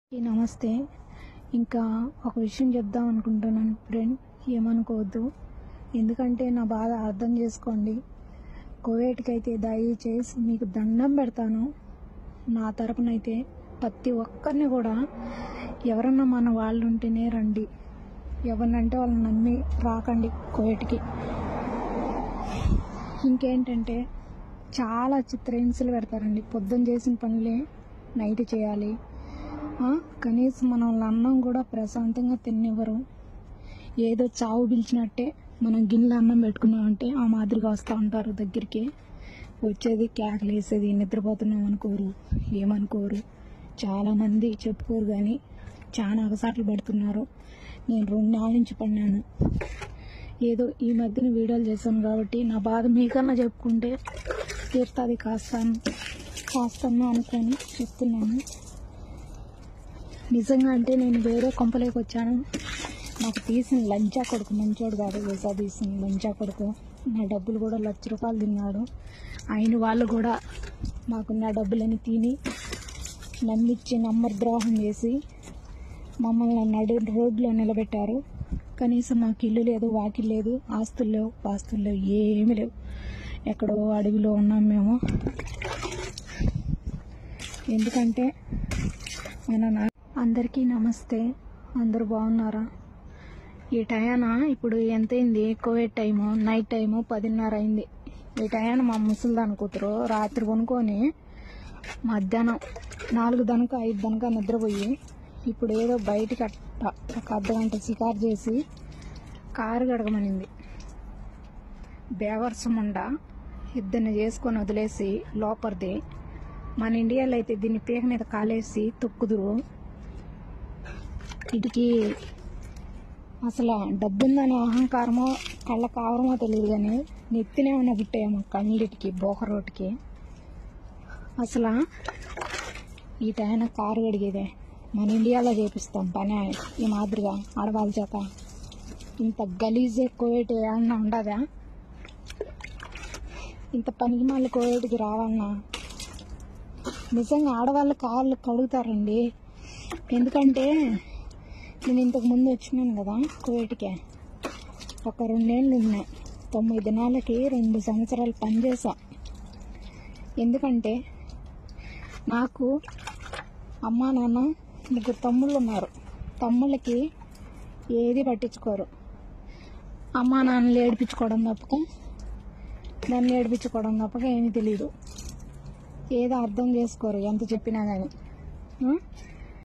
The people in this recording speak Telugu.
ఈ నమస్తే ఇంకా ఒక విషయం చెప్దాం అనుకుంటున్నాను ఫ్రెండ్ ఏమనుకోవద్దు ఎందుకంటే నా బాధ అర్థం చేసుకోండి కోవేట్కి అయితే దయచేసి మీకు దండం పెడతాను నా తరపునైతే ప్రతి ఒక్కరిని కూడా ఎవరన్నా మన వాళ్ళు ఉంటేనే రండి ఎవరినంటే వాళ్ళని నమ్మి రాకండి కోవేట్కి ఇంకేంటంటే చాలా చిత్రహింసలు పెడతారండి పొద్దున్న చేసిన పనులే నైట్ చేయాలి ఆ, కనీసం మనం వాళ్ళ అన్నం కూడా ప్రశాంతంగా తినివ్వరు ఏదో చావు పిలిచినట్టే మనం గిన్నెలో అన్నం పెట్టుకున్నామంటే ఆ మాదిరిగా వస్తూ ఉంటారు దగ్గరికి వచ్చేది కేకలు వేసేది నిద్రపోతున్నాం అనుకోరు ఏమనుకోరు చాలామంది చెప్పుకోరు కానీ చాలా అగసాట్లు పడుతున్నారు నేను రెండు నాళ్ళ నుంచి పడినాను ఏదో ఈ మధ్యన వీడియోలు చేశాను కాబట్టి నా బాధ మీకన్నా చెప్పుకుంటే తీరుతుంది కాస్తాను కాస్తాను అనుకొని చెప్తున్నాను నిజంగా అంటే నేను వేరే కొంపలోకి వచ్చాను నాకు తీసిన లంచా కొడుకు మంచోడు కాదు వేసా తీసిన లంచా కొడుకు నా డబ్బులు కూడా లక్ష రూపాయలు తిన్నాడు ఆయన వాళ్ళు కూడా మాకు నా డబ్బులని తిని నమ్మిచ్చి నమ్మర్ ద్రోహం చేసి మమ్మల్ని నడు రోడ్లో నిలబెట్టారు కనీసం మాకు ఇల్లు లేదు వాకిల్ లేదు ఆస్తులు లేవు పాస్తులు లేవు ఏమీ లేవు ఎక్కడో అడవిలో ఉన్నాం మేము ఎందుకంటే మన నా అందరికీ నమస్తే అందరూ బాగున్నారా ఈ టయాన ఇప్పుడు ఎంతైంది కోవిడ్ టైము నైట్ టైము పదిన్నర అయింది ఈ టయాన మా ముసలిదాని కూతురు రాత్రి కొనుక్కొని మధ్యాహ్నం నాలుగు దనక ఐదు దనక నిద్రపోయి ఇప్పుడు ఏదో బయటికి అట్ట ఒక అర్ధ గంట షికారు చేసి కారు గడగమనింది బేవర్సముండ ఇద్దరిని చేసుకొని వదిలేసి లోపలిది మన ఇండియాలో అయితే దీన్ని పీక మీద కాలేసి తొక్కుదురు వీటికి అసలు డబ్బుందనే అహంకారమో కళ్ళ కావరమో తెలియదు కానీ నెత్తినే ఉన్న పుట్టాయేమో కళ్ళిటికి బోకరోటికి అసలు ఈ టైన కారు గడిగేదే మన ఇండియాలో చేపిస్తాం పని ఈ మాదిరిగా ఆడవాళ్ళ చేత ఇంత గలీజే కోవిడ్ ఏమన్నా ఉండదా ఇంత పనికి మళ్ళీ కోవిడ్కి రావాలన్నా నిజంగా ఆడవాళ్ళు కాళ్ళు కడుగుతారండి ఎందుకంటే నేను ఇంతకు ముందు వచ్చినాను కదా కోవిడ్కి ఒక రెండేళ్ళు ఉన్నాయి తొమ్మిది దినాలకి రెండు సంవత్సరాలు పనిచేసా ఎందుకంటే నాకు అమ్మా నాన్న ముగ్గురు తమ్ముళ్ళు ఉన్నారు తమ్ముళ్ళకి ఏది పట్టించుకోరు అమ్మా నాన్నలు ఏడిపించుకోవడం తప్పక నన్ను ఏడిపించుకోవడం తప్పక ఏమీ తెలియదు ఏదో అర్థం చేసుకోరు ఎంత చెప్పినా కానీ